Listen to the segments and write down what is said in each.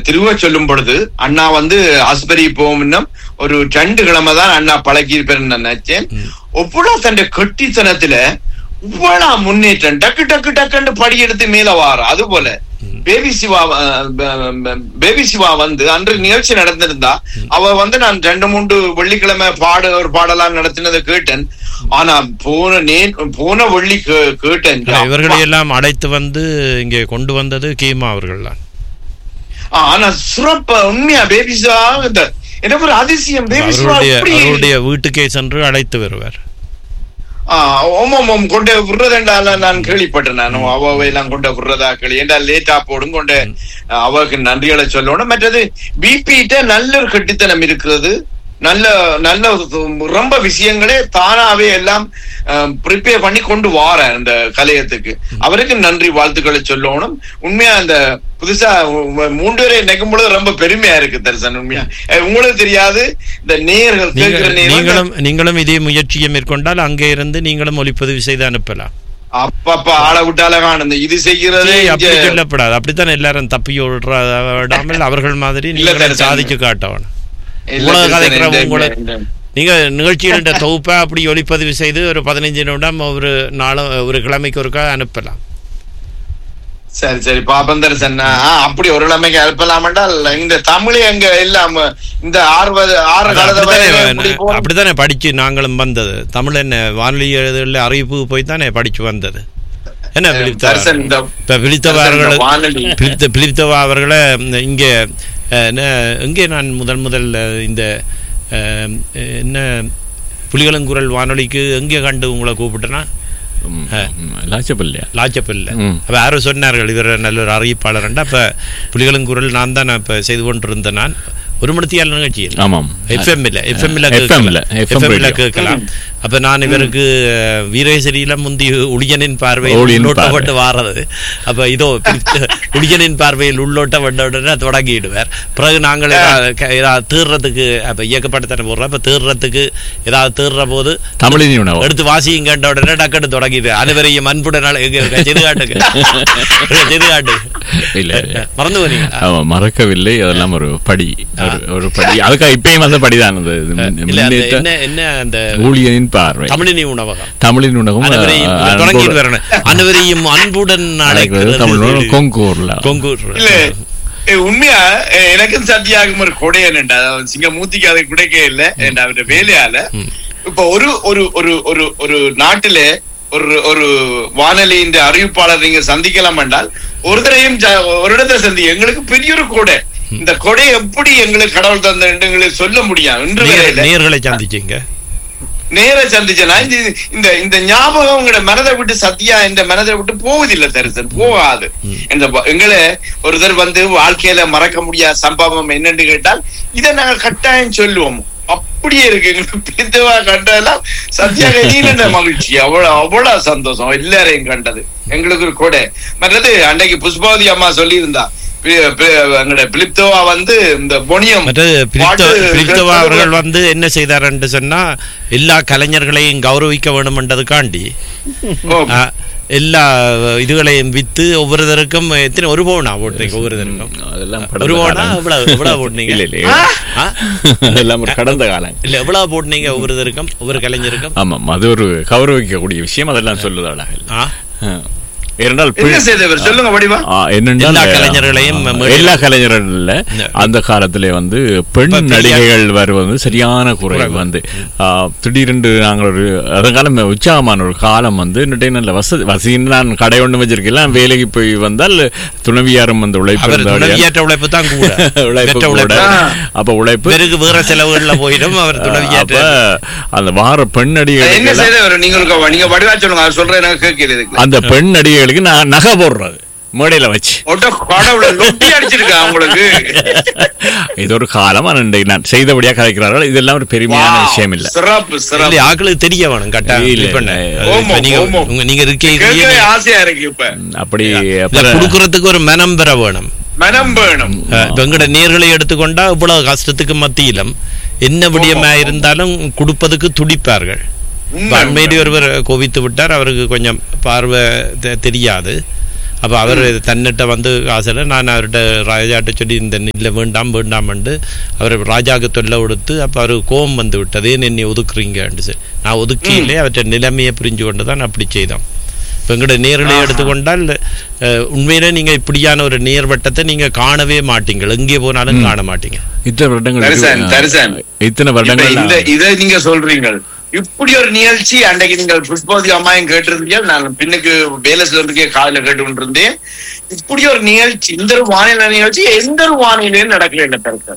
திருவ சொல்லும் பொழுது அண்ணா வந்து ஆஸ்பத்திரி போகும் ஒரு ரெண்டு கிழமை தான் அண்ணா பழகி இருப்பேன்னு நான் நினைச்சேன் அவ்வளவு தன் கெட்டித்தனத்துல இவ்வளவு முன்னேற்றம் டக்கு டக்கு டக்குன்னு படி எடுத்து மேல வார அது போல பேபி சிவா அஹ், ப- ப- பேபி சிவா வந்து அன்று நிகழ்ச்சி நடந்திருந்தா அவ வந்து நான் ரெண்டு மூன்று வெள்ளிக்கிழமை பாடு ஒரு பாடலாம் நடத்தினதை கேட்டேன் ஆனா போன நே போன வெள்ளி கே- கேட்டேன் இவர்களை எல்லாம் அழைத்து வந்து இங்கே கொண்டு வந்தது கீமா அவர்கள் தான் ஆ, ஆனா சிறப்பா உண்மையா பேபி சிவா இந்த எனக்கு ஒரு அதிசயம் பேபி சிவா அவருடைய இப்படி அவருடைய வீட்டுக்கே சென்று அழைத்து வருவார் ஆ, ஓம் ஓம் ஓம் கொண்டு விடுறதுண்டால நான் கேள்விப்பட்டேன் நான் அவாவை எல்லாம் கொண்டு விடுறதா கேள்வி ஏண்டா லேட்டா போடும் கொண்டு அவருக்கு நன்றிகளை சொல்லணும் மற்றது பிபிட்ட நல்ல ஒரு கட்டித்தனம் இருக்கிறது நல்ல நல்ல ரொம்ப விஷயங்களே தானாவே எல்லாம் ப்ரிப்பேர் பண்ணி கொண்டு வார இந்த கலையத்துக்கு அவருக்கு நன்றி வாழ்த்துக்களை சொல்லணும் உண்மையா அந்த புதுசா உ- மூன்று பேரை நினைக்கும் பொழுது ரொம்ப பெருமையா இருக்கு தரிசன் உண்மையா அஹ் உங்களுக்கு தெரியாது இந்த நேயர்கள் கேட்கிற நீங்கள் நேயர்கள் நீங்களும் நீங்களும் இதே முயற்சியை மேற்கொண்டால் அங்கே இருந்து நீங்களும் ஒளிப்பதிவு செய்து அனுப்பலாம் அப்பப்ப ஆள விட்டால காணும் இது செய்கிறது ஏய், அப்படி இங்க- சொல்லப்படாது அப்படித்தான் எல்லாரும் தப்பி விடாமல் அவர்கள் மாதிரி இல்ல, நீங்களும் தரிசனம். சாதிச்சு காட்டணும் இல்ல, உலக தரிசனம், கதைக்கிறவங்க இந்த- கூட இந்த- நீங்க நிகழ்ச்சிகளின் தொகுப்பை அப்படி ஒளிப்பதிவு செய்து ஒரு பதினைஞ்சு நிமிடம் ஒரு நாளும் ஒரு கிழமைக்கு ஒருக்கா அனுப்பலாம் சரி சரி பாப்பம் தரிசன் ஆ, அப்படி ஒரு இளமைக்கு அனுப்பலாம் என்றால் இந்த தமிழ் எங்க எல்லாம் இந்த ஆறுவது ஆறு அது காலத்தை அப்படித்தானே வரைக்கும் இப்படி போகும். அப்படித்தானே படிச்சு நாங்களும் வந்தது தமிழ் என்ன வானொலி எழுதுல அறிவிப்பு போய் தானே படிச்சு வந்தது என்ன பிலிப்தவா தரிசன் இந்த இப்ப பிலிப்தவா தரிசன் இந்த அவர்கள் வானொலி பிலிப்த பிலிப்தவா அவர்களை இங்கே அஹ், என்ன, எங்கே நான் முதல் முதல் அஹ், இந்த அஹ், என்ன புலிகளங்குரல் வானொலிக்கு எங்கே கண்டு உங்களை கூப்பிட்டேன்னா ம், ம், லாச்சப்பல்லையா லாச்சப்பில்ல ம். அப்ப யாரும் சொன்னார்கள் இவர் நல்ல ஒரு அறிவிப்பாளர் அப்ப புலிகளங்குரல் நான் தான் இப்ப செய்து கொண்டிருந்தேன் நான் ஒரு மணித்தியால் நிகழ்ச்சியில் ஆமாம் எஃப்எம்ல எஃப்எம்ல FM ல, FM எஃப்எம்ல radio. கேட்கலாம் அப்ப நான் இவருக்கு அஹ், வீரேசரியில முந்தி உளியனின் பார்வையில் ஒளியின் உள்ளோட்டப்பட்டு வாரது அப்ப இதோ பிடித்த- உளியனின் பார்வையில் உள்ளோட்டப்பட்ட உடனே தொடங்கிடுவார் பிறகு நாங்கள் ஏதாவது க- ஏதாவது தீர்றதுக்கு அப்ப இயக்கப்பட்டத்தனை போடுறோம் அப்ப தீர்றதுக்கு ஏதாவது தீர்ற போது தமிழினி உணவு எடுத்து வாசியும் கண்ட உடனே டக்குன்னு தொடங்கிது அனைவரையும் அன்புடன் செதுகாட்டுக்கு செதுகாட்டு இல்ல, இல்ல. மறந்து போனீங்க ஆமா மறக்கவில்லை அதெல்லாம் ஒரு படி ஒரு- ஒரு படி அதுக்காக இப்பயும் அந்த படிதான் அது இல்ல அந்த முன்னேற்ற என்ன என்ன அந்த ஊழியனின் பார்வை தமிழினி உணவகம் தமிழின் உணவும் அனைவரையும் அஹ், தொடங்கிட்டு அன்போடு வரணும் அனைவரையும் அன்புடன் அழைக்கிறது அழைக்கிறது தமிழ் உணவு கொங்கூர்ல கொங்கூர் இல்ல ஏ, உண்மையா ஏ, எனக்கும் சத்தியாகும் ஒரு கொடையன்டா சிங்கமூர்த்திக்கு அது கிடைக்க இல்ல அவருடைய வேலையால இப்ப ஒரு ஒரு ஒரு ஒரு ஒரு நாட்டில ஒரு ஒரு வானொலியின் அறிவிப்பாளர் நீங்க சந்திக்கலாம் என்றால் ஒரு தரையும் ஜ- ஒரு இடத்தை சந்தி எங்களுக்கு பெரிய ஒரு கொடை இந்த கொடை எப்படி எங்களுக்கு கடவுள் தந்த எங்களுக்கு சொல்ல முடியும் இன்று வரையில நேர்களை சந்திச்சீங்க நேர சந்திச்சனா இந்த இந்த இந்த ஞாபகம் உங்களோட மனதை விட்டு சத்தியா இந்த மனதை விட்டு போவதில்லை தரிசன் போகாது இந்த ப- எங்களை ஒருத்தர் வந்து வாழ்க்கையில மறக்க முடியாத சம்பவம் என்னன்னு கேட்டால் இதை நாங்க கட்டாயம் சொல்லுவோம் அப்படியே இருக்கு எங்களுக்கு பிரித்தவா கண்டதெல்லாம் சத்தியாக நீண்ட மகிழ்ச்சி அவ்வளவு அவ்வளவு சந்தோஷம் எல்லாரையும் கண்டது எங்களுக்கு ஒரு கொடை மற்றது அன்னைக்கு புஷ்பாவதி அம்மா சொல்லியிருந்தா பி- பி- எங்களுடைய பிலிப்தோவா வந்து இந்த பொனியம் மற்றது பிலிப்தோ பாட்டு பிலிப்தோவா கேட்பது அவர்கள் வந்து என்ன செய்தார்ன்னு சொன்னா எல்லா கலைஞர்களையும் கௌரவிக்க வேணும்ன்றதுக்காண்டி ஓ, ஆ, எல்லா இதுகளையும் வித்து ஒவ்வொருத்தருக்கும் எத்தனை ஒரு பவுனா போட்டீங்க ஒவ்வொருத்தருக்கும் அதெல்லாம் ஒரு கடந்த பவுனா காலம். எவ்வளவு எவ்வளவு போட்டீங்க இல்ல இல்ல ஆ? அதெல்லாம் ஒரு கடந்த காலம் இல்ல எவ்வளவு போட்டீங்க ஒவ்வொருத்தருக்கும் ஒவ்வொரு கலைஞருக்கும் ஆமாம் அது ஒரு கௌரவிக்கக்கூடிய விஷயம் அதெல்லாம் சொல்லுது அழகா ஆ? ஏனென்றால் என்ன பெண்- செய்தவர் சொல்லுங்க வடிவா ஆ, என்னென்றால், எல்லா கலைஞர்களையும் ஆ, மேடையில் எல்லா கலைஞர்கள் இல்ல இல்ல. அந்த காலத்திலே வந்து பெண் இப்ப பெரிய- நடிகைகள் வருவது சரியான குறை குறைவு. வந்து ஆ, திடீரென்று நாங்கள் ஒரு அதற்காலம் உற்சாகமான ஒரு காலம் வந்து இன்னட்டே நல்ல வசதி வசதின்னு நான் கடை ஒன்று வச்சிருக்கேன் வேலைக்கு போய் வந்தால் துணவியாரும் வந்து உழைப்பு அவர் இருந்தபடியால் துணவியேற்ற உழைப்பு தான் கூட உழைப்பு பெற்ற கூட உழைப்பு அப்ப உழைப்பு பிறகு வேற செலவுகள்ல போயிடும் அவர் அப்ப துணவியேற்ற அந்த வார பெண் என்ன நடிகைகள் செய்தவர் நீங்களுக்கு நீங்க வடிவா சொல்லுங்க அவர் சொல்றேன் எனக்கு கேட்கிறது அந்த பெண் நடிகைகளுக்கு நான் நகை போடுறது மேடையில வச்சு ஒட்ட கடவுள லொட்டி அடிச்சிருக்கா உங்களுக்கு இது ஒரு காலம் ஆனால் இன்றைக்கு நான் செய்தபடியா கதைக்கிறார்கள் இதெல்லாம் ஒரு பெருமையான Wow, விஷயம் இல்ல சிறப்பு இல்ல சிறப்பு ஆக்களுக்கு தெரிய வேணும் கட்டாயம் இல்ல, இப்ப என்ன? இல்ல. அது இப்ப ஓமோ, நீங்க ஓமோ. உங்க- நீங்க இருக்கீங்க கேட்கவே ஆசையா இருக்கு இப்ப அப்படி இல்ல, அப்புறம் குடுக்கறதுக்கு ஒரு மனம் பெற வேணும் மனம் வேணும் அஹ், இப்ப எங்கட நேர்களை எடுத்துக்கொண்டா இவ்வளவு கஷ்டத்துக்கு மத்தியிலும் என்ன விடயமா இருந்தாலும் கொடுப்பதுக்கு துடிப்பார்கள் இப்ப உண்மை, அண்மையிலே ஒருவர் கோவித்து விட்டார் அவருக்கு கொஞ்சம் பார்வை தெ- தெரியாது அப்போ அவர் தன்னிட்ட வந்து காசில் நான் அவர்கிட்ட ராஜாட்ட சொல்லி இந்த இல்லை வேண்டாம் வேண்டாம்ண்டு அவர் ராஜாவுக்கு தொல்லை கொடுத்து அப்போ அவர் கோபம் வந்து விட்டது ஏன் என்னை ஒதுக்குறீங்கன்னு சொல்லி நான் ஒதுக்கியிலே அவற்றை நிலைமையை புரிஞ்சு கொண்டு தான் அப்படி செய்தோம் இப்போ எங்களோட நேரலை எடுத்துக்கொண்டால் அஹ், உண்மையிலே நீங்கள் இப்படியான ஒரு நேர்வட்டத்தை நீங்கள் காணவே மாட்டீங்க எங்கே போனாலும் காண மாட்டீங்க இத்தனை வருடங்கள் தரிசன், தரிசன். இத்தனை இப்ப இந்த வருடங்கள் இதை நீங்க சொல்றீங்க இப்படி ஒரு நிகழ்ச்சி அன்றைக்கு நீங்கள் புஷ்பவதி அம்மாயும் கேட்டிருந்தீங்க நான் பின்னுக்கு வேலை சொல்றதுக்கே காலையில கேட்டு இருந்தேன் இப்படி ஒரு நிகழ்ச்சி இந்த ஒரு வானிலை நிகழ்ச்சி எந்த ஒரு வானிலையும் நடக்கல என்ன தருக்க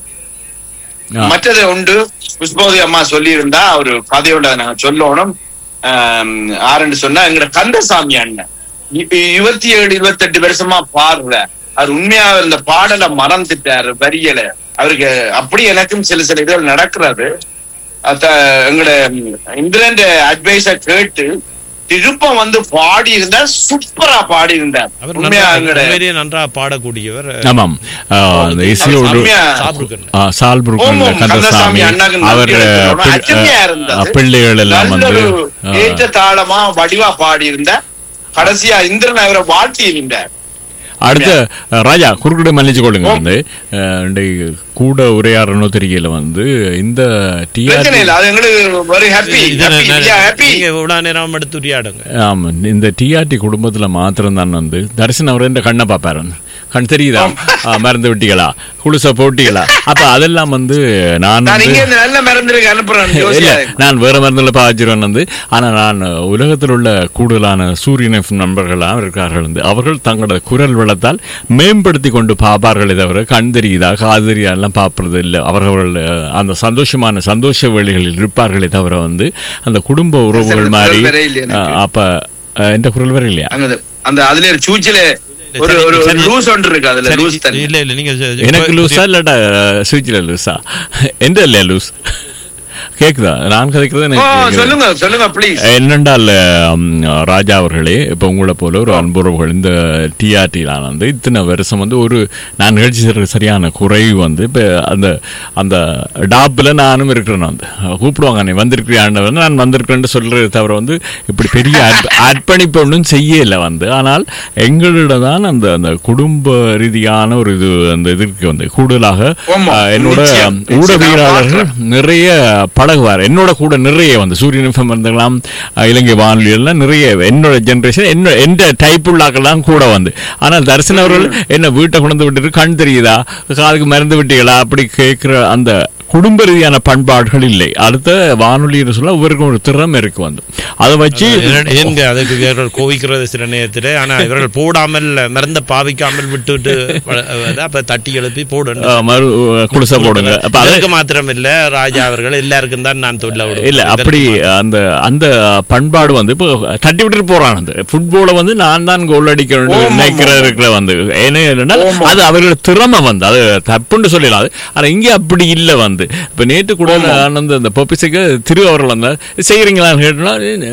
ஆ. மற்றது உண்டு புஷ்பவதி அம்மா சொல்லியிருந்தா ஒரு கதையோட நாங்க சொல்லணும் ஆம், ஆறுன்னு சொன்னா எங்கட கந்தசாமி அண்ணன் இ- இருபத்தி ஏழு இருபத்தெட்டு வருஷமா பாடுற அவர் உண்மையா இந்த பாடலை மறந்துட்டாரு வரியல அவருக்கு அப்படி எனக்கும் சில சில இதுகள் நடக்கிறது அத எங்கட இந்திரன் அட்வைஸ கேட்டு திருப்பம் வந்து பாடி இருந்தா சூப்பரா பாடி இருந்தார் அவர் உண்மையா நன்றா- எங்கட உண்மையிலேயே நன்றாக பாடக்கூடியவர் ஆமாம் ஆ, அந்த இசையோடு செம்மையா சாப்பிடுக்கணும் ஆ, சால்புருக்கன் ஓமம் கந்தசாமி கந்தசாமி அண்ணாக்கு நன்றி அவர் சொல்லணும். பிள்- அருமையா இருந்தது. ஆ, பிள்ளைகள் எல்லாம் நல்ல வந்து ஒரு ஆ, ஏற்ற தாளமா வடிவா பாடி இருந்த கடைசியா இந்திரன் அவரை வாழ்த்தி இருந்தார் அடுத்த அஹ், ராஜா குறுக்கிட மன்னிச்சு கொள்ளுங்க வந்து அஹ், இன்றைக்கு கூட உரையாடணும் தெரியல வந்து இந்த பிரச்சனை டிஆர்டி இல்ல அது எங்களுக்கு வெரி ஹாப்பி இது ஹாப்பி ஹாப்பி நீங்க இவ்வளவு நேரம் எடுத்து உரையாடுங்க ஆமா இந்த டிஆர்டி குடும்பத்துல மாத்திரம் தான் வந்து தரிசனம் அவர் என்ற கண்ணை பார்ப்பாரு வந்து. கண் தெரியுதா ஆ, மறந்து விட்டீங்களா குளிச போட்டீங்களா அப்ப அதெல்லாம் வந்து நான் நான் வந்து இங்க இருந்து நல்ல மருந்துக்கு அனுப்புறேன் இல்ல யோசிக்காதீங்க. நான் வேற மருந்துல பாய்ச்சிருவேன் வந்து ஆனா நான் உலகத்தில் உள்ள கூடுதலான சூரியன் எஃப் நண்பர்களாக இருக்கிறார்கள் வந்து அவர்கள் தங்களோட குரல் வளத்தால் மேம்படுத்தி கொண்டு பார்ப்பார்களே தவிர கண் தெரியுதா காது தெரியுதா எல்லாம் பார்ப்பது இல்லை அவர்கள் அஹ், அந்த சந்தோஷமான சந்தோஷ வேளைகளில் இருப்பார்களே தவிர வந்து அந்த குடும்ப உறவுகள் குரல் மாதிரி வரே இல்லை எனக்கு. அஹ், அப்ப அஹ், எந்த குரல் வர இல்லையா அங்க அந்த அதுல ஒரு சூச்சில ஒரு சரி, ஒரு சரி. லூஸ் ஒன்று இருக்கு அதுல சரி, லூஸ் தண்ணி இல்ல இல்ல நீங்க ச- எனக்கு இப்ப- லூஸா இல்லாட்டா சுவிட்சில் லூஸா எந்த இல்லையா லூஸ் கேக்குதா நான் கதைக்கிறது ஓ எனக்கு கேக்குது. சொல்லுங்க சொல்லுங்க ப்ளீஸ் என்னென்றால் ம், ராஜா அவர்களே இப்போ உங்களை போல ஒரு அன்புறவுகள் இந்த டிஆர்டிலாம் வந்து இத்தனை வருஷம் வந்து ஒரு நான் நிகழ்ச்சி செய்கிற சரியான குறைவு வந்து இப்போ அந்த அந்த டாப்பில் நானும் இருக்கிறேன் வந்து கூப்பிடுவாங்க நீ வந்திருக்கிறியான்னு நான் வந்திருக்கிறேன்னு சொல்கிறது தவிர வந்து இப்படி பெரிய அர்ப்ப- அர்ப்பணிப்பு ஒன்றும் செய்யலை வந்து ஆனால் எங்களிடம் தான் அந்த அந்த குடும்ப ரீதியான ஒரு இது அந்த இதற்கு வந்து கூடுதலாக ஆமா, ஆ, என்னோட நிச்சயம், நிச்சயம். ஊடகவியலாளர்கள் நிறைய பழகுவார் என்னோட கூட நிறைய வந்து சூரியன் எஃப்எம் இருந்தெல்லாம் அஹ், இலங்கை வானொலி எல்லாம் நிறைய என்னோட ஜென்ரேஷன் என்ன எந்த டைப் உள்ளாக்கெல்லாம் கூட வந்து ஆனால் தரிசன அவர்கள் என்ன வீட்டை கொண்டு விட்டுட்டு கண் தெரியுதா காதுக்கு மருந்து விட்டீங்களா அப்படி கேட்கிற அந்த குடும்ப ரீதியான பண்பாடுகள் இல்லை அடுத்த வானொலின்னு சொல்ல ஒவ்வொருக்கும் ஒரு திறமை இருக்கு வந்து அதை வச்சு ஏன் ஏங்க அதுக்கு இவர்கள் கோவிக்கிறது சில நேரத்தில் ஆனா இவர்கள் போடாமல் மருந்த பாவிக்காமல் விட்டுட்டு வ- அது அப்ப தட்டி எழுப்பி போடணும் அஹ், மறு குடிசை போடுங்க அப்ப அதை அதற்கு மாத்திரம் இல்ல ராஜா அவர்கள் எல்லாருக்கும் தான் நான் சொல்ல விடுவேன். இல்ல அப்படி அந்த அந்த பண்பாடு வந்து இப்போ தட்டி விட்டுட்டு போறான் அந்த ஃபுட்பால வந்து நான் தான் கோல் அடிக்க வேண்டும் ஆமா, நினைக்கிற ஆமா. இருக்கிற வந்து ஏன்னா என்னன்னா, ஆமா. அது அவர்களோட திறமை வந்து அது தப்புன்னு சொல்லலாம் அது ஆனா இங்க அப்படி இல்ல வந்து இப்ப நேற்று கூட நான் வந்து அந்த பொப்பிசைக்கு திரு அவர்கள் அந்த செய்யறீங்களான்னு கேட்டோம்னா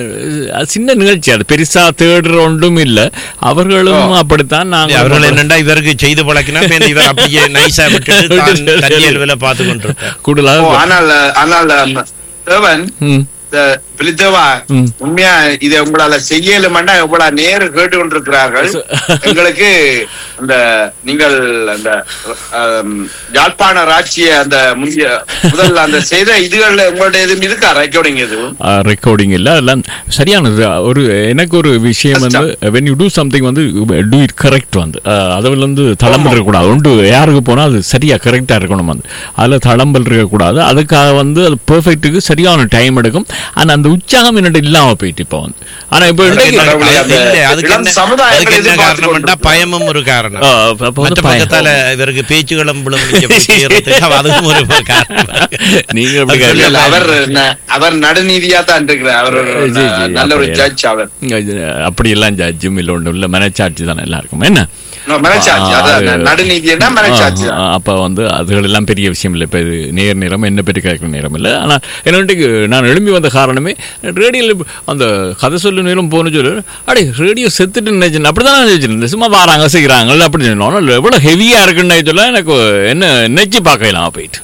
அது சின்ன நிகழ்ச்சி அது பெருசா தேடுற ஒன்றும் இல்ல அவர்களும் அப்படித்தான் நாங்க அவர்கள் என்னண்டா இவருக்கு செய்து பழக்கினா இப்ப இவர் அப்படியே நைஸா விட்டுட்டு தான் தனியல் வேலை பார்த்து கொண்டிருப்பார் ஓ, கூடுதலாக ஆனால் ஆனால் அந்த தேவன் ம், இந்த பிலித்தேவா ம். உண்மையா இதை உங்களால செய்யலுமெண்டா இவ்வளவு நேரு கேட்டு கொண்டிருக்கிறார்கள் எங்களுக்கு அந்த நீங்கள் அந்த ஆம், யாழ்ப்பாண ராட்சிய அந்த முந்தைய முதல்ல அந்த செய்த இதுகள்ல உங்களுடைய இது இருக்கா ரெக்கார்டிங் எதுவும் ரெக்கார்டிங் இல்லை அதெல்லாம் சரியானது ஒரு எனக்கு ஒரு விஷயம் வந்து வென் யூ டூ சம்திங் வந்து டூ இட் கரெக்ட் வந்து அஹ், அதில் வந்து தளம்பல் இருக்கக்கூடாது ஒன்று யாருக்கு போனால் அது சரியாக கரெக்டாக இருக்கணும் வந்து அதில் தளம்பல் இருக்கக்கூடாது அதுக்காக வந்து அது பெர்ஃபெக்ட்டுக்கு சரியான டைம் எடுக்கும் ஆனால் அந்த உற்சாகம் என்னட்டு இல்லாமல் போயிட்டு இப்போ வந்து ஆனால் இப்போ அதுக்கு இன்றைக்கு- கடவுளே, அந்த இல்ல, அதுக்கு இளம் என்ன- சமுதாயங்களை அதுக்கு என்ன எதிர்பார்த்து காரணம்னா கொண்டிருக்கிறது. பயமும் ஒரு காரணம் அஹ், அப்ப வந்து மற்ற பயம். பக்கத்தால இவருக்கு பேச்சுகளும் அதுவும் ஒரு காரணம் நீங்க எப்படி அது இல்ல, இல்ல, கேட்கல? அவர் ந- அவர் நடுநீதியா தான் இருக்கிறார் அவர் ஒரு ஜி, ஜி, நல்ல ஒரு அப்படி ஜட்ஜ் அவர் அப்படியெல்லாம் ஜட்ஜும் இல்லை ஒன்றும் இல்லை மனச்சாட்சி தானே எல்லாருக்கும் என்ன No, மனச்சாட்சி ஆ, அதான் அது- நடுநீதினா மனச்சாட்சி ஆ, தான் அப்ப வந்து அதுகள் எல்லாம் பெரிய விஷயம் இல்லை இப்போ இது நேர் நேரம் என்ன பற்றி கேட்குற நேரம் இல்லை ஆனால் என்னட்டுக்கு நான் எழும்பி வந்த காரணமே ரேடியோவில் அந்த கதை சொல்லு நேரம் போன சொல்லு அடே ரேடியோ செத்துட்டு நினைச்சேன் அப்படி தான் நினைச்சிருந்தேன் சும்மா வராங்க செய்கிறாங்க அப்படி சொன்னோம் எவ்வளோ ஹெவியாக இருக்குன்னு சொல்ல எனக்கு என்ன நினைச்சு பார்க்கலாம் போயிட்டு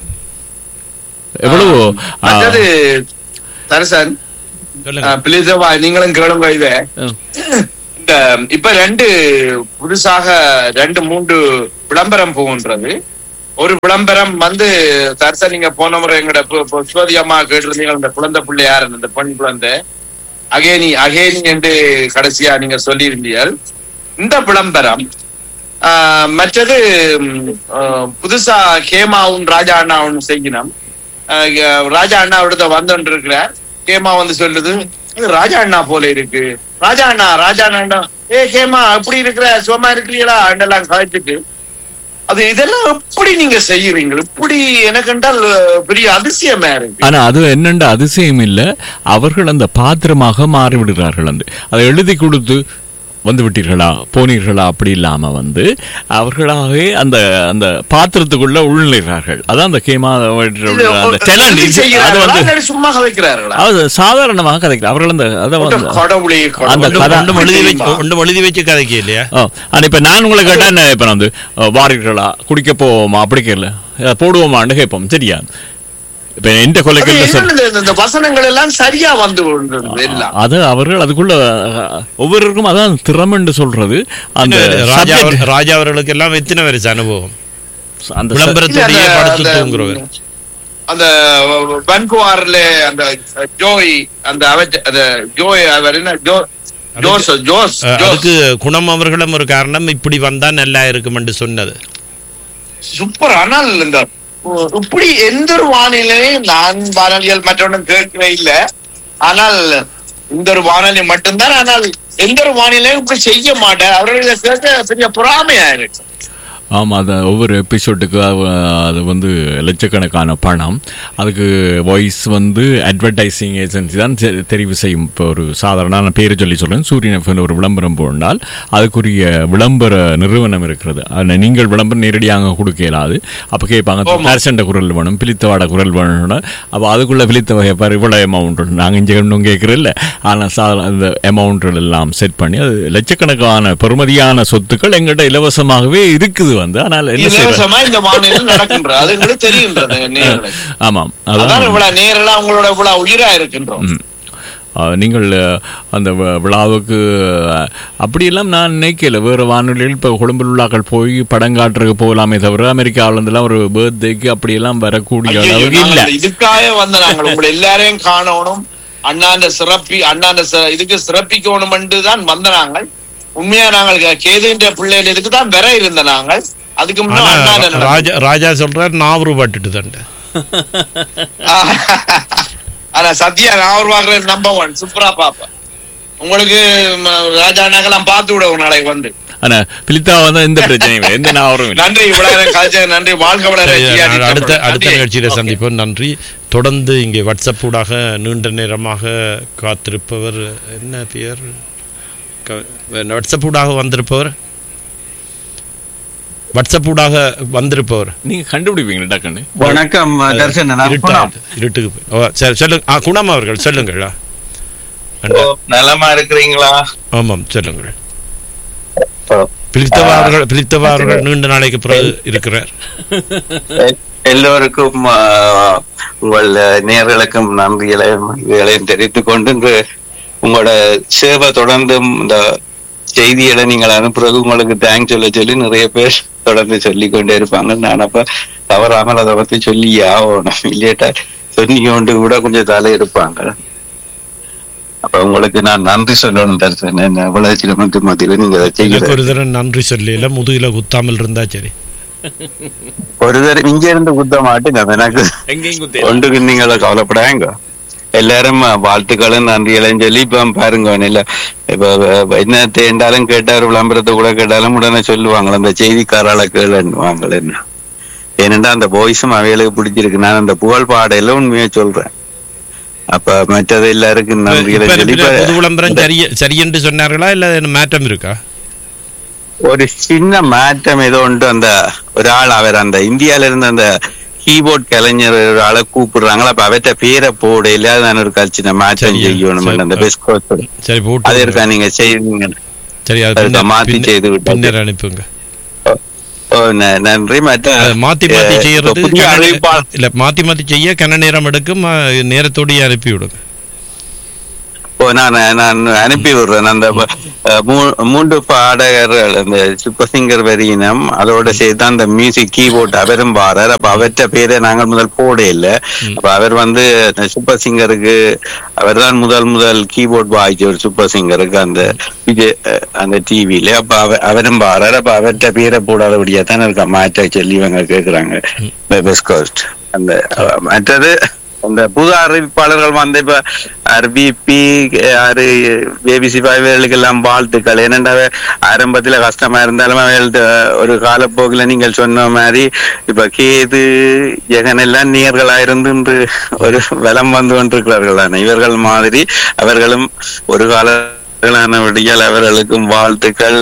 எவ்வளவு ஆ, மற்றது தரசன் சொல்லுங்க பிளீசவா நீங்களும் கேளுங்க இத ம். இந்த இப்ப ரெண்டு புதுசாக ரெண்டு மூன்று விளம்பரம் போகின்றது ஒரு விளம்பரம் வந்து தர்சா நீங்க போன முறை எங்கட புஷ்பதி அம்மா கேட்டிருந்தீங்க அந்த குழந்தை பிள்ளை யாரு அந்த பெண் குழந்தை அகேனி அகேனி என்று கடைசியா நீங்க சொல்லியிருந்தீர்கள் இந்த விளம்பரம் ஆஹ், மற்றது ம், ஆஹ், புதுசா கேமாவும் ராஜா அண்ணாவும் செய்யணும் ஆஹ், ராஜா அண்ணா விடுத்த வந்துட்டு இருக்கிறார் கேமா வந்து சொல்லுது "இது ராஜா அண்ணா போல இருக்கு ராஜா அண்ணா ராஜா அண்ணா ஏ கேமா எப்படி இருக்கிற சுகமா இருக்கிறீங்களா அண்ணெல்லாம் கழிச்சுட்டு அது இதெல்லாம் எப்படி நீங்க செய்யறீங்க இப்படி எனக்கு என்றால் அஹ், பெரிய அதிசயமா இருக்கு ஆனா அது என்னென்ற அதிசயம் இல்ல அவர்கள் அந்த பாத்திரமாக மாறிவிடுகிறார்கள் அந்த அதை எழுதி கொடுத்து வந்து விட்டீர்களா போனீர்களா அப்படி இல்லாம வந்து அவர்களாகவே அந்த அந்த பாத்திரத்துக்குள்ள உள்நிறார்கள் அதான் அந்த கேமா இது அந்த talent. எழுதி அது செய்கிறார்களா? வந்து இல்லாட்டி சும்மா கதைக்கிறார்களா அது சாதாரணமாக கதைக்கிறார் அவர்கள் அந்த அதை வந்து கடவுளே அந்த கடவுளே. கதை- ஒன்றும் எழுதி வச்சு ஒன்றும் எழுதி வச்சு கதைக்கு இல்லையா ஓ ஆனா இப்ப நான் உங்களை கேட்டா என்ன இப்ப நான் வந்து அஹ், வாரீர்களா குடிக்க போவோமா அப்படி கேட்கல அஹ், போடுவோமான்னு கேட்போம் சரியா இப்ப எந்த அது கொலைகள் என்னன்னு இந்த- இந்த வசனங்கள் எல்லாம் சரியா வந்து கொண்டிருந்தது எல்லாம் அது அவர்கள் அதுக்குள்ள அஹ், ஒவ்வொருவருக்கும் அதான் திறமென்று சொல்றது அந்த ராஜா subject- ராஜா அவர்களுக்கு எல்லாம் எத்தனை வருஷம் அனுபவம் அந்த இல்ல, விளம்பரத்துடைய அந்த- படுத்து அந்த- தூங்குறவர் அந்த வன்குவார்ல அந்த ஜோய் அந்த அவ- அந்த ஜோய் அவர் என்ன ஜோ ஜோஸ் ஜோஸ் அஹ், ஜோஸ் அதுக்கு குணம் அவர்களும் ஒரு காரணம் இப்படி வந்தா நல்லா இருக்கும் என்று சொன்னது சூப்பர் ஆனால் இந்த உ- இப்படி எந்த ஒரு வானிலையும் நான் வானொலிகள் மற்றவனும் கேட்கவே இல்ல ஆனால் இந்த ஒரு வானொலி மட்டும்தான் ஆனால் எந்த ஒரு வானிலையும் இப்படி செய்ய மாட்டேன் அவர்களை கேட்க பெரிய பொறாமையா இருக்கு ஆமா அது ஒவ்வொரு எபிசோட்டுக்கு அது வந்து லட்சக்கணக்கான பணம் அதுக்கு வாய்ஸ் வந்து அட்வர்டைசிங் ஏஜென்சி தான் தெ- தெரிவு செய்யும் இப்போ ஒரு சாதாரண பேர் சொல்லி சொல்றேன் சூரியன் எஃப்எம் ஒரு விளம்பரம் போனால் அதுக்குரிய விளம்பர நிறுவனம் இருக்கிறது அதில் நீங்கள் விளம்பரம் நேரடியாக கொடுக்க இயலாது அப்போ கேட்பாங்க தர்சண்ட குரல் வேணும் பிலித்தவாட குரல் வேணும்னா அப்போ அதுக்குள்ள பிலித்த வகை பாரு இவ்வளோ அமௌண்ட் நாங்கள் இங்கே ஒன்றும் கேட்குறதில்ல ஆனால் சா அந்த அமௌண்ட்கள் எல்லாம் செட் பண்ணி அது லட்சக்கணக்கான பெறுமதியான சொத்துக்கள் எங்கிட்ட இலவசமாகவே இருக்குது வந்து ஆனால் என்ன செய்யறது இலவசமா இந்த வானிலை நடக்கின்றது அது எங்களுக்கு தெரிகின்றது நேர்களுக்கு ஆமாம் அதான் அதான் இவ்வளவு நேரெல்லாம் உங்களோட இவ்வளவு உயிரா இருக்கின்றோம் ம். அஹ், நீங்கள் அஹ், அந்த வி- விழாவுக்கு அஹ், அப்படியெல்லாம் நான் நினைக்கல வேறு வானொலியில் இப்போ கொழும்பு விழாக்கள் போய் படம் காட்டுறதுக்கு போகலாமே தவிர அமெரிக்காவிலேருந்துலாம் ஒரு பர்த்டேக்கு அப்படியெல்லாம் வரக்கூடிய ஐயையோ, அளவுக்கு இல்லை நாங்கள் இதுக்காக வந்த நாங்கள் உங்களை எல்லாரையும் காணணும் அண்ணாண்ட சிறப்பி அண்ணாண்ட சி- இதுக்கு சிறப்பிக்கணும் தான் வந்த நாங்கள் உண்மையா நாங்கள் கேதுன்ற பிள்ளைகள் இதுக்கு தான் வர இருந்த நாங்கள் அதுக்கு முன்னாடி ஆனா அண்ணாண்ட நடந்தது. ராஜா ராஜா சொல்றார் நாவரு பட்டுட்டு தண்டு ஆனா சத்யா நான் ஒரு வாக்குற நம்பர் ஒன் சூப்பரா பாப்பேன் உங்களுக்கு ம, ராஜா நகலாம் பார்த்து விட ஒரு நாளைக்கு வந்து ஆனால் பிலித்தா வந்து எந்த பிரச்சனையும் இல்லை எந்த நாவரும் இல்லை நன்றி இவ்வளவு நேரம் கழிச்ச நன்றி வாழ்க வளர சரி, ஜிஆர்டி நான் அடுத்த தமிழ். அடுத்த நன்றி. நிகழ்ச்சியில Okay. சந்திப்போம் நன்றி தொடர்ந்து இங்கே வாட்ஸ்அப் ஊடாக நீண்ட நேரமாக காத்திருப்பவர் என்ன பெயர் க- வாட்ஸ்அப் ஊடாக வந்திருப்பவர் வாட்ஸ்அப் ஊடாக வந்திருப்பவர் நீங்க கண்டுபிடிப்பீங்களா டக்குன்னு வணக்கம் தர்ஷன் நான் இருட்டா குணம். இருட்டுக்கு போய். ஓ, சரி சொல்லுங்க ஆ குணம் அவர்கள் சொல்லுங்கள் ஆ. ஓ, நலமா இருக்கிறீங்களா ஆமாம் சொல்லுங்கள் ஓ. பிலித்தவா அவர்கள் பிலித்தவா அவர்கள் நீண்ட நாளைக்கு பிறகு இருக்கிறார் எ- எல்லோருக்கும் ஆ, உங்கள் நேர்களுக்கும் நன்றிகளையும் மகிழ்ச்சிகளையும் தெரிவித்துக் கொண்டு இன்று உங்களோட சேவை தொடர்ந்து இந்த செய்திகளை நீங்கள் அனுப்புறது உங்களுக்கு தேங்க்ஸ் சொல்ல சொல்லி நிறைய பேர் தொடர்ந்து சொல்லிக் கொண்டே இருப்பாங்க நான் அப்ப தவறாமல் அதை பத்தி சொல்லி ஆகணும் இல்லையட்டா சொன்னீங்க கொண்டு கூட கொஞ்சம் தலை இருப்பாங்க அப்ப உங்களுக்கு நான் நன்றி சொல்லணும் தர்சன் என்ன இவ்வளவு சிரமத்து மத்தியில நீங்க அதை எனக்கு செய்யல ஒரு தடவை நன்றி சொல்லல முதுகில குத்தாமல் இருந்தா சரி ஒரு தடவை இங்க இருந்து குத்த மாட்டேங்க எனக்கு எங்கேயும் குத்தே ஒன்றுக்கு நீங்கள கவலைப்படாங்க எல்லாரும் வாழ்த்துக்களும் நன்றிகளையும் சொல்லி இப்ப பாருங்க இல்ல இப்ப இப்ப என்ன தேண்டாலும் கேட்டாரு விளம்பரத்தை கூட கேட்டாலும் உடனே சொல்லுவாங்களே அந்த செய்திக்காரால கேளுவாங்களே என்ன ஏனென்றா அந்த பாய்ஸும் அவைகளுக்கு பிடிச்சிருக்கு நான் அந்த புகழ் பாடையில உண்மையை சொல்றேன் அப்ப மற்றது எல்லாருக்கும் நன்றிகளை இப்ப சொல்லி இருக்கிற புது விளம்பரம் இப்ப சரிய சரியென்று சொன்னார்களா இல்ல என்ன மாற்றம் இருக்கா ஒரு சின்ன மாற்றம் ஏதோ உண்டு அந்த ஒரு ஆள் அவர் அந்த இந்தியால இருந்து அந்த கீபோர்ட் கலைஞர் ஒரு ஆளை கூப்பிடுறாங்களா அப்ப அவற்ற பேரை போட இல்லாத நான் ஒரு சின்ன மாற்றம் சரியா, செய்யணும் சரி. அந்த பெஸ்ட் கோர்ஸ் சரி அது போட்டு இருக்கா நீங்க செய்வீங்க சரி அது அதுக்கு பின்னர் மாத்தி பின்னர் செய்து விட்டாச்சு. பின்னர் அனுப்புங்க ஓ ந- நன்றி மற்ற அது மாத்தி மாத்தி அஹ், செய்யறது புதிய கன நே- அறிவிப்பாளர் இல்ல மாத்தி மாத்தி செய்ய கன நேரம் எடுக்கும் அஹ், நேரத்தோடயே அனுப்பி விடுங்க ஓ நான் நான் அனுப்பி விடுறேன் அந்த அஹ், மூ- மூன்று பாடகர்கள் அந்த சூப்பர் சிங்கர் வரியினம் அதோட சேர்த்து அந்த மியூசிக் கீபோர்ட் அவரும் பாடுறார் அப்ப அவற்ற பேரை நாங்கள் முதல் போட இல்லை அப்ப அவர் வந்து அந்த சூப்பர் சிங்கருக்கு அவர் தான் முதல் முதல் கீபோர்ட் வாய்ச்ச ஒரு சூப்பர் சிங்கருக்கு அந்த விஜய் அஹ், அந்த டிவில அப்ப அவ- அவரும் பாடுறார் அப்ப அவற்ற பேரை போடாதபடியா தான் இருக்க மாற்ற சொல்லி இவங்க கேக்குறாங்க பெஸ்ட் கோஸ்ட் அந்த அஹ், மற்றது அந்த புது அறிவிப்பாளர்கள் வந்து இப்ப ஆர்பிபி ஆறு ஏபிசி பாய்வேலுக்கு எல்லாம் வாழ்த்துக்கள் ஏனென்றா ஆரம்பத்துல கஷ்டமா இருந்தாலும் அவைகள்ட்ட ஒரு காலப்போக்குல நீங்கள் சொன்ன மாதிரி இப்ப கேது ஜெகன் எல்லாம் நேர்களா இருந்து இன்று ஒரு வலம் வந்து கொண்டிருக்கிறார்கள் தானே இவர்கள் மாதிரி அவர்களும் ஒரு காலங்களான விடியல் அவர்களுக்கும் வாழ்த்துக்கள்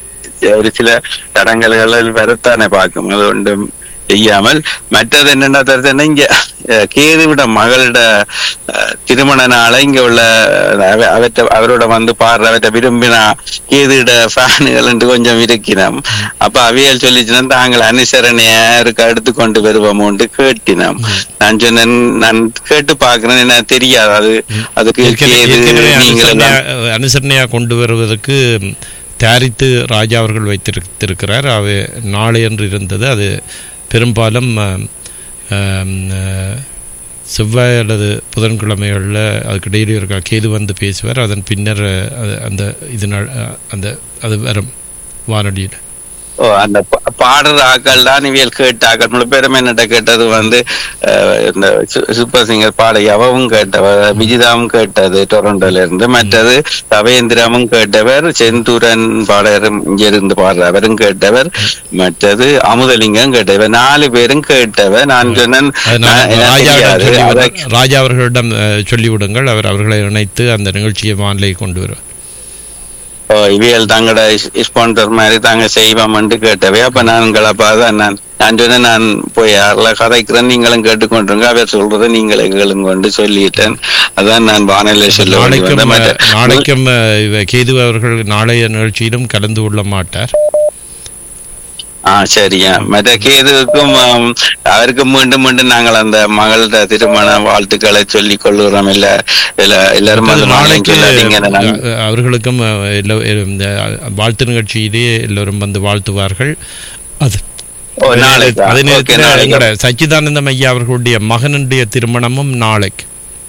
ஒரு சில தடங்கல்களில் வரத்தானே பார்க்கும் அது ஒன்றும் செய்யாமல் மற்றது என்னென்ன தருத்தன்னா இங்க அஹ், கேதுவிட மகளிட அஹ், திருமண நாளை இங்க உள்ள அவ- அவற்றை அவரோட வந்து பாடுற அவற்றை விரும்பினா கேதுவிட ஃபேனுகள் என்று கொஞ்சம் இருக்கினோம் அப்ப அவியல் சொல்லிச்சுன்னா தாங்கள் அனுசரணைய இருக்க எடுத்து கொண்டு வருவோமோன்ட்டு கேட்டினோம் நான் சொன்னேன் நான் கேட்டு பாக்குறேன் என்ன தெரியாது அது அதுக்கு ஏற்கனவே கேது ஏற்கனவே நீங்கள் எல்லாம் அனுசரணையா- அனுசரணையா கொண்டு வருவதற்கு ம், தயாரித்து ராஜா அவர்கள் வைத்திருக்கிறார் அவை நாளை என்று இருந்தது அது பெரும்பாலும் அம், அம், அஹ், செவ்வாய் அல்லது புதன்கிழமைகளில் அதுக்கு டெய்லி ஒரு கேது வந்து பேசுவார் அதன் பின்னர் அஹ், அது அந்த இது ந- அஹ், அந்த அது வரும் வானொலியில் ஓ அந்த பா- பாடுற ஆக்கள் தான் இவியல் கேட்டாக்கள் முழு பேரும் என்னட்ட கேட்டது வந்து அஹ், இந்த சு- சூப்பர் சிங்கர் பாடகியாவும் கேட்டவ விஜிதாவும் கேட்டது டொரண்டோல இருந்து மற்றது ரவேந்திரமும் கேட்டவர் செந்தூரன் பாடகரும் இங்க இருந்து பாடுற அவரும் கேட்டவர் மற்றது அமுதலிங்கம் கேட்டவர் நாலு பேரும் கேட்டவர் நான் சொன்னேன் அது நான் நான் எனக்கு ராஜாவிடம் தெரியாது. சொல்லிவிட அதை- ராஜா அவர்களிடம் அஹ், சொல்லிவிடுங்கள் அவர் அவர்களை இணைத்து அந்த நிகழ்ச்சியை வானிலை கொண்டு வருவார் ஓ, இவியல் தங்களோட ஸ்பான்சர் மாதிரி தாங்க செய்வோம்னு கேட்டவே அப்ப நாங்களப்பா தான் நான் நான் சொன்னேன் நான் போய் யாரில் கதைக்கிறேன் நீங்களும் கேட்டுக்கொண்டிருங்க அவர் சொல்றதை நீங்களும் கேளுங்க கொண்டு சொல்லிட்டேன் அதான் நான் வானிலை சொல்ல வேண்டி நாளைக்கும் வந்தேன். மற்ற- அஹ், நாளைக்கும் அஹ், இவ கேது அவர்கள் நாளைய நிகழ்ச்சியிலும் கலந்து கொள்ள மாட்டார் ஆ சரியா மற்ற கேதுவுக்கும் ஆம், அவருக்கு மீண்டும் மீண்டும் நாங்கள் அந்த மகளோட திருமண வாழ்த்துக்களை சொல்லிக் கொள்ளுகிறோம் இல்ல இல்ல எல்லாரும் வந்து நாளைக்கு சொல்லாதீங்க நான் அஹ், அவர்களுக்கும் அஹ், எல்லா- இந்த வாழ்த்து நிகழ்ச்சியிலே எல்லோரும் வந்து வாழ்த்துவார்கள் அது ஓ நாளைக்கு அதே ஓகே நேரத்தில் நாளைக்கு எங்களோட சச்சிதானந்தம் ஐயா அவர்களுடைய மகனுடைய திருமணமும் நாளைக்கு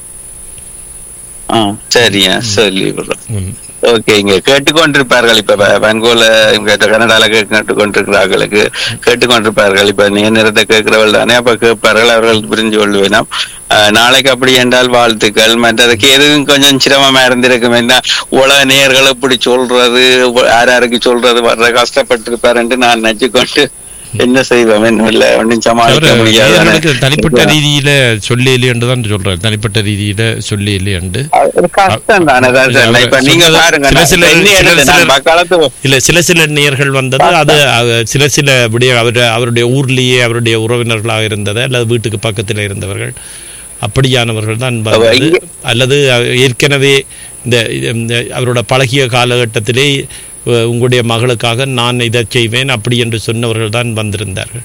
ஆ சரியா சொல்லி விடுறோம் ம். ஓகே இங்க கேட்டுக்கொண்டிருப்பார்கள் இப்ப வ- வன்கோல இங்க கனடால கேட்டுக்கொண்டிருக்கிறார்களுக்கு கேட்டுக்கொண்டிருப்பார்கள் இப்ப நீ நேரத்தை கேட்கிறவள் தானே அப்ப கேட்பார்கள் அவர்கள் புரிஞ்சு கொள்வேனாம் அஹ், நாளைக்கு அப்படி என்றால் வாழ்த்துக்கள் மற்றதுக்கு எதுவும் கொஞ்சம் சிரமமா இருந்திருக்கும் என்ன உலக நேயர்கள் இப்படி சொல்றது உ- யார் யாருக்கு சொல்றது வர்ற கஷ்டப்பட்டிருப்பாருன்ட்டு நான் நினைச்சு கொண்டு என்ன செய்வோம் என்ன இல்ல ஒன்னும் சமாளிக்க அவர் முடியாது நேயர்களுக்கு தனிப்பட்ட ரீதியில சொல்லி என்று தான் சொல்றாரு தனிப்பட்ட ரீதியில சொல்லி என்று அது கஷ்டம் தானே தான் சார். இப்ப நீங்க சொல்றது பாருங்க சில நான் சில- இப்ப என்ன சில எடுத்து சில- நான் பக்காலத்து இல்ல சில சில நேயர்கள் வந்தது அது அவ- சில சில விடிய அவர் அவருடைய ஊர்லேயே அவருடைய உறவினர்களாக இருந்தது அல்லது வீட்டுக்கு பக்கத்தில் இருந்தவர்கள் அப்படியானவர்கள் தான் வந்தது இங்க- அல்லது அவ- ஏற்கனவே இந்த இந்த அவரோட பழகிய காலகட்டத்திலே அஹ், உங்களுடைய மகளுக்காக நான் இதை செய்வேன் அப்படி என்று சொன்னவர்கள் தான் வந்திருந்தார்கள்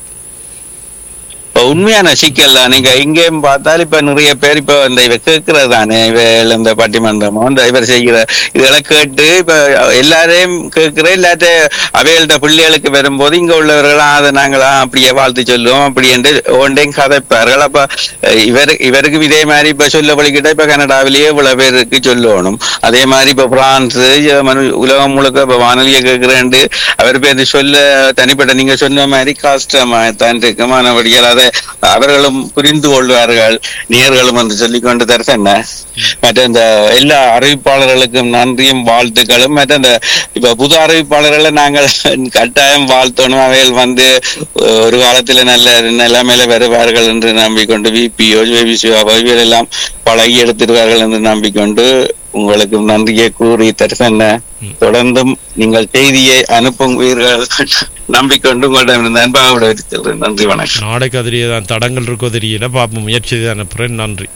இப்ப உண்மையான சிக்கல் தான் நீங்க இங்கேயும் பார்த்தால் இப்ப நிறைய பேர் இப்ப இந்த இவ கேட்கறது தானே இவ இந்த பட்டிமன்றமோ இந்த இவர் செய்கிற இதெல்லாம் கேட்டு இப்ப எல்லாரையும் கேட்கிற இல்லாட்ட அவைகள்ட்ட பிள்ளைகளுக்கு வரும்போது இங்க உள்ளவர்களா அதை நாங்களா அப்படியே வாழ்த்து சொல்லுவோம் அப்படி என்று ஒன்றையும் கதைப்பார்கள் அப்ப அஹ், இவர் இவருக்கு இதே மாதிரி இப்ப சொல்ல வழிகிட்ட இப்ப கனடாவிலேயே இவ்வளவு பேருக்கு சொல்லணும் அதே மாதிரி இப்ப பிரான்ஸ் ஜெர்மனி உலகம் முழுக்க இப்ப வானொலியை கேட்கிறேன் அவர் பேர் சொல்ல தனிப்பட்ட நீங்க சொன்ன மாதிரி கஷ்டமா தான் இருக்குமானபடியால் அதை அவர்களும் புரிந்து கொள்வார்கள் நேர்களும் என்று சொல்லிக்கொண்டு தரசன்ன மற்ற இந்த எல்லா அறிவிப்பாளர்களுக்கும் நன்றியும் வாழ்த்துக்களும் மற்ற இந்த இப்ப புது அறிவிப்பாளர்களை நாங்கள் கட்டாயம் வாழ்த்தணும் அவைகள் வந்து அஹ், ஒரு காலத்துல நல்ல நிலைமையில வருவார்கள் என்று நம்பிக்கொண்டு விபிஓ ஜேபிசிஓ இவர்கள் எல்லாம் பழகி எடுத்துருவார்கள் என்று நம்பிக்கொண்டு உங்களுக்கு நன்றியை கூறி தரிசன தொடர்ந்தும் நீங்கள் செய்தியை அனுப்புவீர்கள் நம்பிக்கொண்டு உங்களிடம் அன்பாக விடுவித்து நன்றி வணக்கம் நாளைக்கு அதிலேயே தான் தடங்கள் இருக்கோ தெரியல பார்ப்போம் முயற்சி தான் அனுப்புகிறேன் நன்றி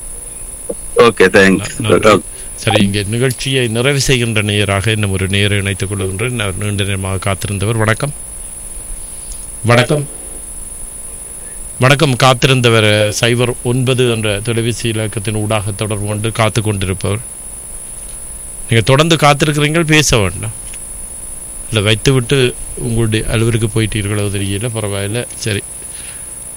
ஓகே தேங்க்ஸ் நன்றி சரி இங்கே நிகழ்ச்சியை நிறைவு செய்கின்ற நேயராக இன்னும் ஒரு நேரை இணைத்துக் கொள்கின்றேன் அவர் நீண்ட நேரமாக காத்திருந்தவர் வணக்கம் வணக்கம் வணக்கம் காத்திருந்தவர் சைபர் ஒன்பது என்ற தொலைபேசி இலக்கத்தின் ஊடாக தொடர்பு கொண்டு காத்து கொண்டிருப்பவர் நீங்கள் தொடர்ந்து காத்திருக்கிறீங்க பேச வேண்டாம் இல்லை வைத்து விட்டு உங்களுடைய அலுவலுக்கு போயிட்டீர்களோ தெரியல பரவாயில்ல சரி